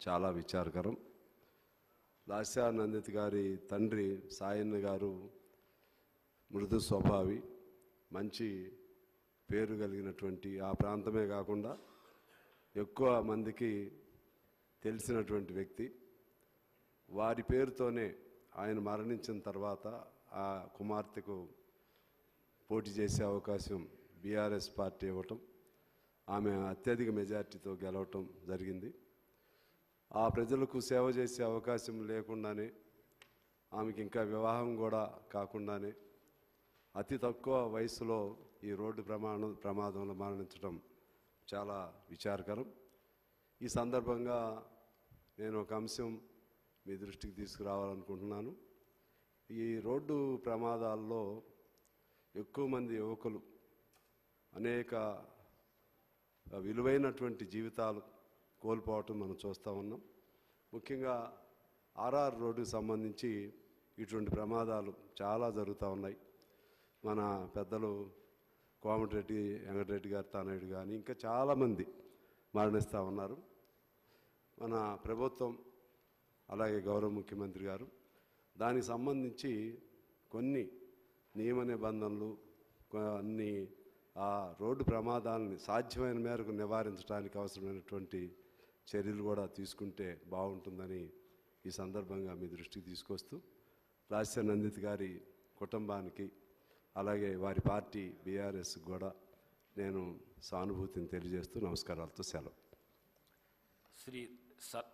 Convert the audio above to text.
చాలా విచారకరం లాస్యా నందిత్ గారి తండ్రి సాయన్న గారు మృదు స్వభావి మంచి పేరు కలిగినటువంటి ఆ ప్రాంతమే కాకుండా ఎక్కువ మందికి తెలిసినటువంటి వ్యక్తి వారి పేరుతోనే ఆయన మరణించిన తర్వాత ఆ కుమార్తెకు పోటీ చేసే అవకాశం బీఆర్ఎస్ పార్టీ ఇవ్వటం ఆమె అత్యధిక మెజార్టీతో గెలవటం జరిగింది ఆ ప్రజలకు సేవ చేసే అవకాశం లేకుండానే ఆమెకి ఇంకా వివాహం కూడా కాకుండానే అతి తక్కువ వయసులో ఈ రోడ్డు ప్రమాణం ప్రమాదంలో మరణించడం చాలా విచారకరం ఈ సందర్భంగా నేను ఒక అంశం మీ దృష్టికి తీసుకురావాలనుకుంటున్నాను ఈ రోడ్డు ప్రమాదాల్లో ఎక్కువ మంది యువకులు అనేక విలువైనటువంటి జీవితాలు కోల్పోవటం మనం చూస్తూ ఉన్నాం ముఖ్యంగా ఆర్ఆర్ రోడ్డుకు సంబంధించి ఇటువంటి ప్రమాదాలు చాలా జరుగుతూ ఉన్నాయి మన పెద్దలు కోమటిరెడ్డి వెంకటరెడ్డి గారు తానాయుడు కానీ ఇంకా చాలామంది మరణిస్తూ ఉన్నారు మన ప్రభుత్వం అలాగే గౌరవ ముఖ్యమంత్రి గారు దానికి సంబంధించి కొన్ని నియమ నిబంధనలు కొన్ని ఆ రోడ్డు ప్రమాదాలని సాధ్యమైన మేరకు నివారించడానికి అవసరమైనటువంటి చర్యలు కూడా తీసుకుంటే బాగుంటుందని ఈ సందర్భంగా మీ దృష్టికి తీసుకొస్తూ రాజశేఖర్ నందిత్ గారి కుటుంబానికి అలాగే వారి పార్టీ బీఆర్ఎస్ కూడా నేను సానుభూతిని తెలియజేస్తూ నమస్కారాలతో సెలవు శ్రీ స